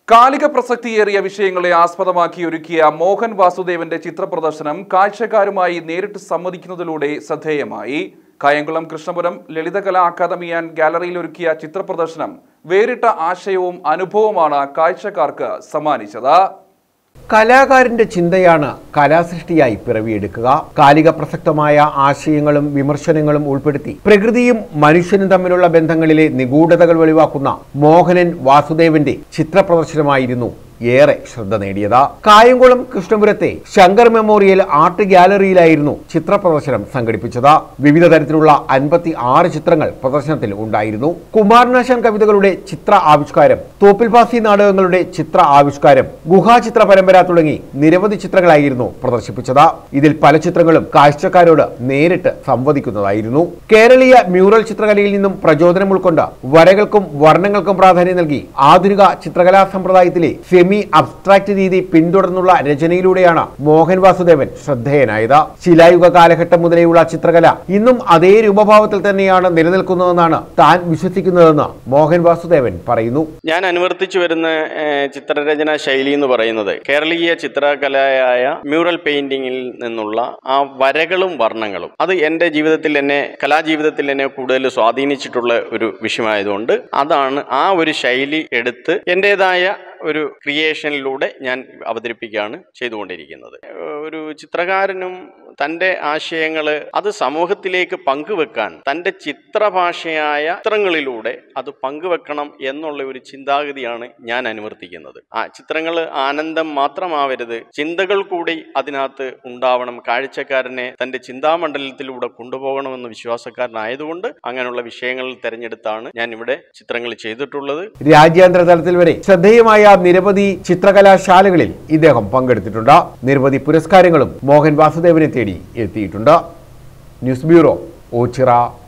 കാലിക പ്രസക്തിയേറിയ വിഷയങ്ങളെ ആസ്പദമാക്കി ഒരുക്കിയ മോഹൻ വാസുദേവന്റെ ചിത്രപ്രദർശനം കാഴ്ചക്കാരുമായി നേരിട്ട് സംവദിക്കുന്നതിലൂടെ ശ്രദ്ധേയമായി കായംകുളം കൃഷ്ണപുരം ലളിതകലാ അക്കാദമി ആൻഡ് ഗാലറിയിൽ ഒരുക്കിയ ചിത്രപ്രദർശനം വേറിട്ട ആശയവും അനുഭവമാണ് കാഴ്ചക്കാർക്ക് സമ്മാനിച്ചത് കലാകാരന്റെ ചിന്തയാണ് കലാസൃഷ്ടിയായി പിറവിയെടുക്കുക കാലിക പ്രസക്തമായ ആശയങ്ങളും വിമർശനങ്ങളും ഉൾപ്പെടുത്തി പ്രകൃതിയും മനുഷ്യനും തമ്മിലുള്ള ബന്ധങ്ങളിലെ നിഗൂഢതകൾ വെളിവാക്കുന്ന മോഹനൻ വാസുദേവന്റെ ചിത്രപ്രദർശനമായിരുന്നു ഏറെ ശ്രദ്ധ നേടിയത് കായംകുളം കൃഷ്ണപുരത്തെ ശങ്കർ മെമ്മോറിയൽ ആർട്ട് ഗാലറിയിലായിരുന്നു ചിത്രപ്രദർശനം സംഘടിപ്പിച്ചത് വിവിധ തരത്തിലുള്ള അൻപത്തി ആറ് ചിത്രങ്ങൾ പ്രദർശനത്തിൽ ഉണ്ടായിരുന്നു കുമാരനാശാൻ കവിതകളുടെ ചിത്ര ആവിഷ്കാരം തോപ്പിൽപാസി നാടകങ്ങളുടെ ചിത്ര ആവിഷ്കാരം ഗുഹാചിത്ര പരമ്പര തുടങ്ങി നിരവധി ചിത്രങ്ങളായിരുന്നു പ്രദർശിപ്പിച്ചത് ഇതിൽ പല ചിത്രങ്ങളും കാഴ്ചക്കാരോട് നേരിട്ട് സംവദിക്കുന്നതായിരുന്നു കേരളീയ മ്യൂറൽ ചിത്രകലയിൽ നിന്നും പ്രചോദനം ഉൾക്കൊണ്ട് വരകൾക്കും വർണ്ണങ്ങൾക്കും പ്രാധാന്യം നൽകി ആധുനിക ചിത്രകലാ സമ്പ്രദായത്തിലെ സെമി അബ്സ്ട്രാക്ട് രീതി പിന്തുടർന്നുള്ള രചനയിലൂടെയാണ് മോഹൻ വാസുദേവൻ ശ്രദ്ധേയനായത് ശിലായുഗ കാലഘട്ടം മുതലെയുള്ള ചിത്രകല ഇന്നും അതേ രൂപഭാവത്തിൽ തന്നെയാണ് നിലനിൽക്കുന്നതെന്നാണ് താൻ വിശ്വസിക്കുന്നതെന്ന് മോഹൻ വാസുദേവൻ പറയുന്നു ഞാൻ അനുവർത്തിച്ചു വരുന്ന ഏഹ്, ചിത്രരചനാ ശൈലി എന്ന് പറയുന്നത് കേരളീയ ചിത്രകലയായ മ്യൂറൽ പെയിന്റിങ്ങിൽ നിന്നുള്ള ആ വരകളും വർണ്ണങ്ങളും അത് എൻ്റെ ജീവിതത്തിൽ എന്നെ കലാജീവിതത്തിൽ എന്നെ കൂടുതൽ സ്വാധീനിച്ചിട്ടുള്ള ഒരു വിഷയമായതുകൊണ്ട് അതാണ് ആ ഒരു ശൈലി എടുത്ത് എൻ്റെതായ ഒരു ക്രിയേഷനിലൂടെ ഞാൻ അവതരിപ്പിക്കുകയാണ് ചെയ്തുകൊണ്ടിരിക്കുന്നത് ഏഹ്, ഒരു ചിത്രകാരനും തൻ്റെ ആശയങ്ങൾ അത് സമൂഹത്തിലേക്ക് പങ്കുവെക്കാൻ തൻ്റെ ചിത്രഭാഷയായ ചിത്രങ്ങളിലൂടെ അത് പങ്കുവെക്കണം എന്നുള്ള ഒരു ചിന്താഗതിയാണ് ഞാൻ അനുവർത്തിക്കുന്നത് ആ ചിത്രങ്ങൾ ആനന്ദം മാത്രമാവരുത് ചിന്തകൾ കൂടി അതിനകത്ത് ഉണ്ടാവണം കാഴ്ചക്കാരനെ തൻ്റെ ചിന്താമണ്ഡലത്തിലൂടെ കൊണ്ടുപോകണമെന്ന് വിശ്വാസക്കാരനായതുകൊണ്ട് അങ്ങനെയുള്ള വിഷയങ്ങൾ തിരഞ്ഞെടുത്താണ് ഞാൻ ഇവിടെ ചിത്രങ്ങൾ ചെയ്തിട്ടുള്ളത് രാജ്യാന്തര തലത്തിൽ വരെ ശ്രദ്ധേയമായ നിരവധി ചിത്രകലാശാലകളിൽ ഇദ്ദേഹം പങ്കെടുത്തിട്ടുണ്ട് നിരവധി പുരസ്കാരങ്ങളും മോഹൻ വാസുദേവനെ തേടി എത്തിയിട്ടുണ്ട് ന്യൂസ് ബ്യൂറോ ഓച്ചിറ